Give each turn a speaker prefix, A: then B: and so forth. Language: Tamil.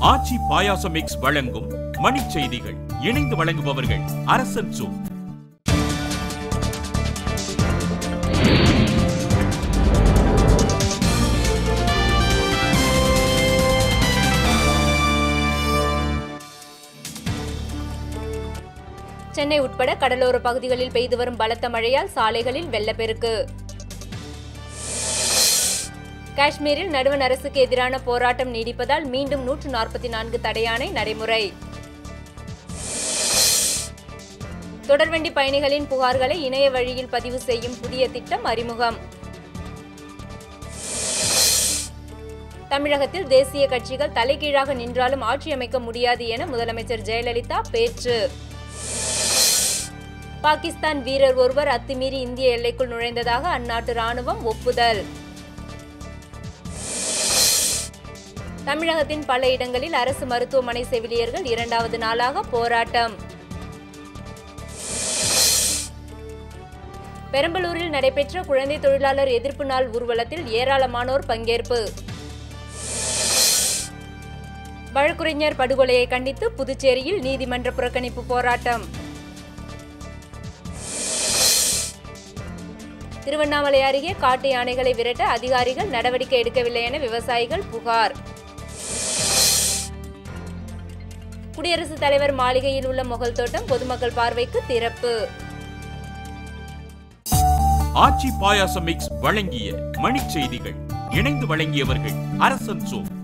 A: ஆச்சி பாயாசம் மிக்ஸ் வழங்கும் மணிச் செய்திகள் இணைந்து வழங்குபவர்கள் அரசன் சூ
B: சென்னை உட்பட கடலோர பகுதிகளில் பெய்து வரும் பலத்த மழையால் சாலைகளில் வெள்ளப்பெருக்கு காஷ்மீரில் நடுவண் அரசுக்கு எதிரான போராட்டம் நீடிப்பதால் மீண்டும் நூற்று நாற்பத்தி நான்கு தடையாணை நடைமுறை தொடர்வண்டி பயணிகளின் புகார்களை இணைய வழியில் பதிவு செய்யும் புதிய திட்டம் அறிமுகம் தமிழகத்தில் தேசிய கட்சிகள் தலைகீழாக நின்றாலும் ஆட்சி அமைக்க முடியாது என முதலமைச்சர் ஜெயலலிதா பேச்சு பாகிஸ்தான் வீரர் ஒருவர் அத்துமீறி இந்திய எல்லைக்குள் நுழைந்ததாக அந்நாட்டு ராணுவம் ஒப்புதல் தமிழகத்தின் பல இடங்களில் அரசு மருத்துவமனை செவிலியர்கள் இரண்டாவது நாளாக போராட்டம் பெரம்பலூரில் நடைபெற்ற குழந்தை தொழிலாளர் எதிர்ப்பு நாள் ஊர்வலத்தில் ஏராளமானோர் பங்கேற்பு வழக்குரைஞர் படுகொலையை கண்டித்து புதுச்சேரியில் நீதிமன்ற புறக்கணிப்பு போராட்டம் திருவண்ணாமலை அருகே காட்டு யானைகளை விரட்ட அதிகாரிகள் நடவடிக்கை எடுக்கவில்லை என விவசாயிகள் புகார் குடியரசுத் தலைவர் மாளிகையில் உள்ள முகல் தோட்டம் பொதுமக்கள் பார்வைக்கு திறப்பு
A: ஆச்சி பாயாசம் மிக்ஸ் வழங்கிய மணிச் செய்திகள் இணைந்து வழங்கியவர்கள் அரசன் சூ